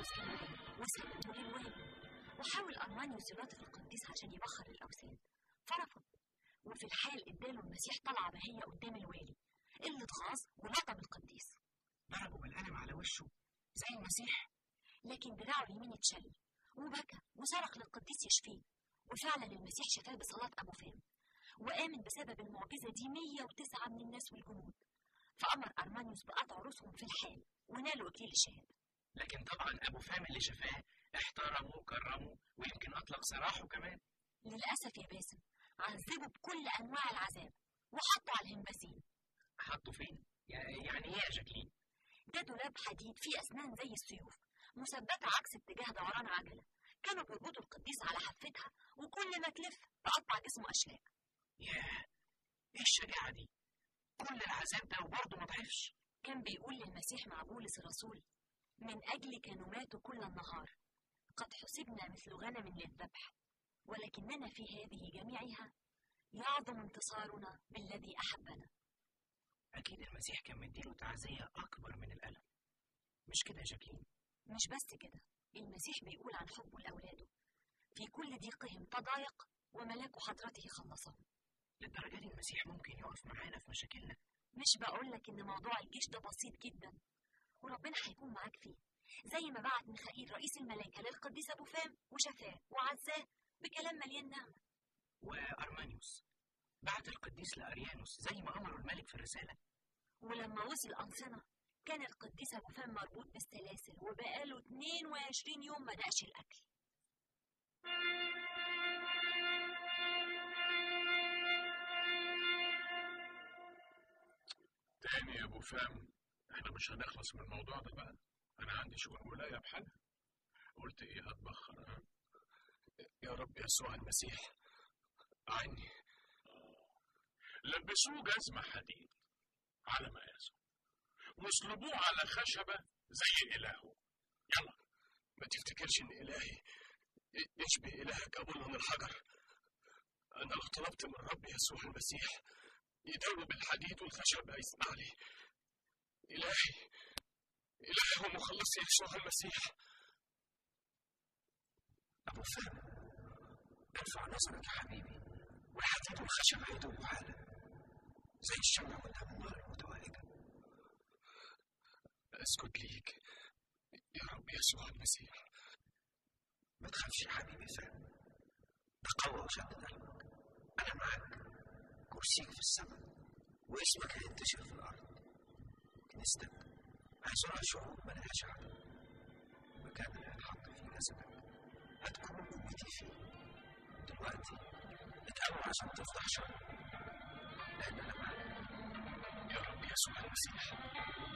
أرمانيوس في الوادي وسابته للوادي وحاول أرمانيوس يلاطف القديس عشان يبخر الأوثان فرفض وفي الحال اداله المسيح طلعة بهية قدام الوالي اللي اتغاظ ولطم القديس ضربه بالقلم على وشه زي المسيح لكن دراعه اليمين اتشل وبكى وصرخ للقديس يشفيه وفعلا المسيح شفاه بصلاة أبو فام وآمن بسبب المعجزة دي 109 من الناس والجنود فأمر أرمانيوس بقطع رؤوسهم في الحال ونالوا إكليل الشهادة لكن طبعا ابو فهم اللي شفاه احترمه وكرمه ويمكن اطلق سراحه كمان للأسف يا باسم عذبوا بكل أنواع العذاب وحطوا على الهمبازين حطه فين يع- يعني ايه يا جاكلين ده دولاب حديد فيه أسنان زي السيوف مثبتة عكس اتجاه دوران عجلة كانوا بيربطوا القديس على حفتها وكل ما تلف تقطع جسمه أشلاء ياه ايه الشجاعه دي كل العذاب ده وبرضه ما ضعفش كان بيقول للمسيح مع بولس الرسول من أجلك نمات كل النهار قد حسبنا مثل غنم للذبح ولكننا في هذه جميعها يعظم انتصارنا بالذي أحبنا اكيد المسيح كان مديله تعزيه اكبر من الالم مش كده يا جاكلين مش بس كده المسيح بيقول عن حبه لأولاده في كل ضيقهم تضايق وملاك حضرته خلصهم للدرجه دي المسيح ممكن يقف معانا في مشاكلنا مش بقولك إن موضوع الجيش ده بسيط جدا وربنا هيكون معاك فيه زي ما بعت ميخائيل رئيس الملائكة للقديس أبو فام وشفاه وعزاه بكلام مليان نعمة وارمانيوس بعت القديس لاريانوس زي ما امره الملك في الرساله ولما وصل أنصنة كان القديس أبو فام مربوط بالسلاسل وبقاله 22 يوم ما دقش الأكل تاني يا ابو فهم احنا مش هنخلص من الموضوع ده بقى انا عندي شؤون ولايه بحالها قلت ايه هتبخر ها يا رب يسوع المسيح عني لبسوه جزمه حديد على مقاسه واصلبوه على خشبه زي الهه يلا ما تفتكرش ان الهي ي- يشبه الهك ابو من الحجر انا لو طلبت من رب يسوع المسيح يدوب الحديد والخشب هيسمع لي الهي الهي ومخلصي يسوع المسيح ابو فهم ارفع نظرك يا حبيبي والحديد والخشب هيدوبوا حالا زي الشمع قدام النار المتوهجه اسكت ليك يا رب يسوع المسيح ما تخافش يا حبيبي فهم تقوى وشدد قلبك انا معاك كرسيك في السماء واسمك هينتشر في الارض كنيستك هيزورها شعوب ملهاش عدد المكان اللي هتحط فيه جسدك هتكون موتي فيه دلوقتي اتقوى عشان تفضح شر لان انا معاك يا رب يسوع المسيح